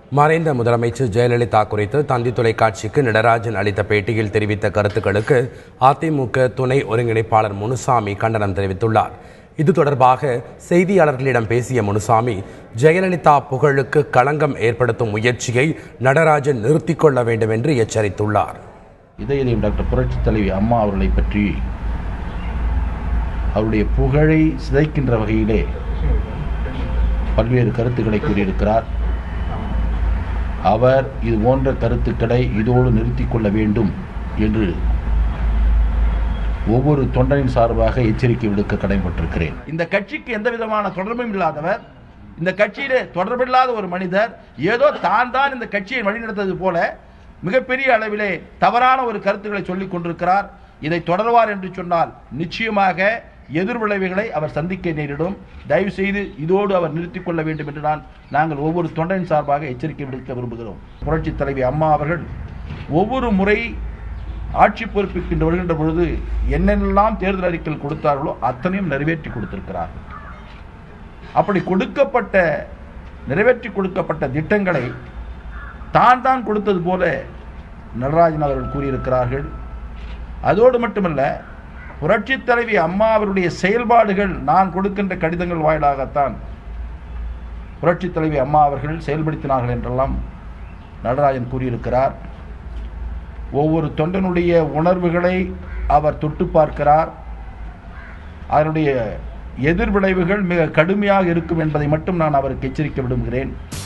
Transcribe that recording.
மறைந்த முதலமைச்சர் ஜெயலலிதா குறித்து தந்தி தொலைக்காட்சிக்கு நடராஜன் அளித்த பேட்டியில் தெரிவித்த கருத்துக்களுக்கு அதிமுக துணை ஒருங்கிணைப்பாளர் முனுசாமி கண்டனம் தெரிவித்துள்ளார் இது தொடர்பாக செய்தியாளர்களிடம் பேசிய முனுசாமி ஜெயலலிதா புகழுக்கு களங்கம் ஏற்படுத்தும் முயற்சியை நடராஜன் நிறுத்திக் கொள்ள வேண்டும் என்று எச்சரித்துள்ளார் இதயம் டாக்டர் புரட்சி தலைவி அம்மா அவர்களை பற்றி அவருடைய புகழை சிதைக்கின்ற வகையிலே பல்வேறு கருத்துக்களை கூறியிருக்கிறார் அவர் இது போன்ற கருத்துக்களை இதோடு நிறுத்திக் கொள்ள வேண்டும் என்று ஒவ்வொரு தொண்டனின் சார்பாக எச்சரிக்கை விடுக்க கடமைப்பட்டிருக்கிறேன் இந்த கட்சிக்கு எந்த விதமான தொடர்பும் இல்லாதவர் இந்த கட்சியிலே தொடர்பில்லாத ஒரு மனிதர் ஏதோ தான் தான் இந்த கட்சியை வழிநடத்தது போல மிகப்பெரிய அளவிலே தவறான ஒரு கருத்துக்களை சொல்லிக் கொண்டிருக்கிறார் இதை தொடர்வார் என்று சொன்னால் நிச்சயமாக எதிர்விளைவுகளை அவர் சந்திக்க நேரிடும் தயவு செய்து இதோடு அவர் நிறுத்திக் கொள்ள வேண்டும் என்று நான் நாங்கள் ஒவ்வொரு தொண்டனின் சார்பாக எச்சரிக்கை விடுக்க விரும்புகிறோம் புரட்சி தலைவி அம்மா அவர்கள் ஒவ்வொரு முறை ஆட்சி பொறுப்பிக்கின்ற வருகின்ற பொழுது என்னென்னலாம் தேர்தல் அறிக்கைகள் கொடுத்தார்களோ அத்தனையும் நிறைவேற்றி கொடுத்திருக்கிறார்கள் அப்படி கொடுக்கப்பட்ட நிறைவேற்றி கொடுக்கப்பட்ட திட்டங்களை தான் தான் கொடுத்தது போல நடராஜன் அவர்கள் கூறியிருக்கிறார்கள் அதோடு மட்டுமல்ல புரட்சித் தலைவி அம்மா அவருடைய செயல்பாடுகள் நான் கொடுக்கின்ற கடிதங்கள் வாயிலாகத்தான் புரட்சித் தலைவி அம்மா அவர்கள் செயல்படுத்தினார்கள் என்றெல்லாம் நடராஜன் கூறியிருக்கிறார் ஒவ்வொரு தொண்டனுடைய உணர்வுகளை அவர் தொட்டு பார்க்கிறார் அதனுடைய எதிர்விளைவுகள் மிக கடுமையாக இருக்கும் என்பதை மட்டும் நான் அவருக்கு எச்சரிக்க விரும்புகிறேன்